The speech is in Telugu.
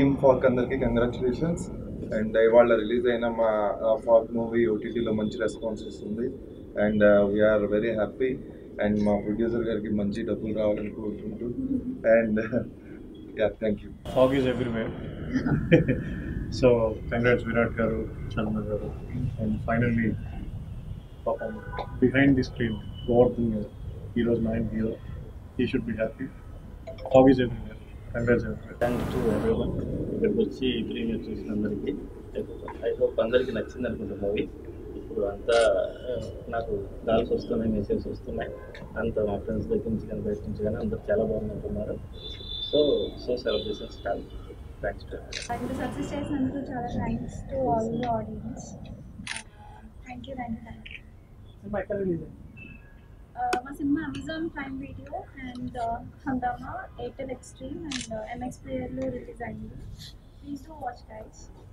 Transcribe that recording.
టీమ్ ఫాక్ అందరికి కంగ్రాచులేషన్స్ అండ్ ఇవాళ రిలీజ్ అయిన మా ఫాక్ మూవీ ఓటీటీలో మంచి రెస్పాన్స్ వస్తుంది and we are very happy and మా ప్రొడ్యూసర్ గారికి మంచి డబ్బులు రావాలని కోరుకుంటూ and yeah thank you fog is everywhere. so congrats Virat Garu, Sharma Garu, and finally, Papam, behind the screen, Gordon, hero's mind hero, he should be happy. Fog is everywhere. Congrats everywhere. Thank to everyone ఇక్కడికి వచ్చి ప్రీమియర్ చూసిన అందరికీ ఐ హోప్ అందరికీ నచ్చింది అనుకుంటా మూవీ ఇప్పుడు అంతా ఆ, నాకు కాల్స్ వస్తున్నాయి మెసేజ్ వస్తున్నాయి అంత మా ఫ్రెండ్స్ దగ్గర నుంచి కానీ బయట నుంచి కానీ అందరు చాలా బాగుంది అంటున్నారు సో సో సెలబ్రేషన్స్ కాదు థ్యాంక్స్ టు ఇంత సక్సెస్ చేసినందుకు చాలా thanks to all the audience thank you thank you thank you మా cinema Amazon Prime video and Hungama Airtel Xtreme and MX ప్లేయర్లో రిలీజ్ అయింది ప్లీజ్ డూ వాచ్ గైడ్స్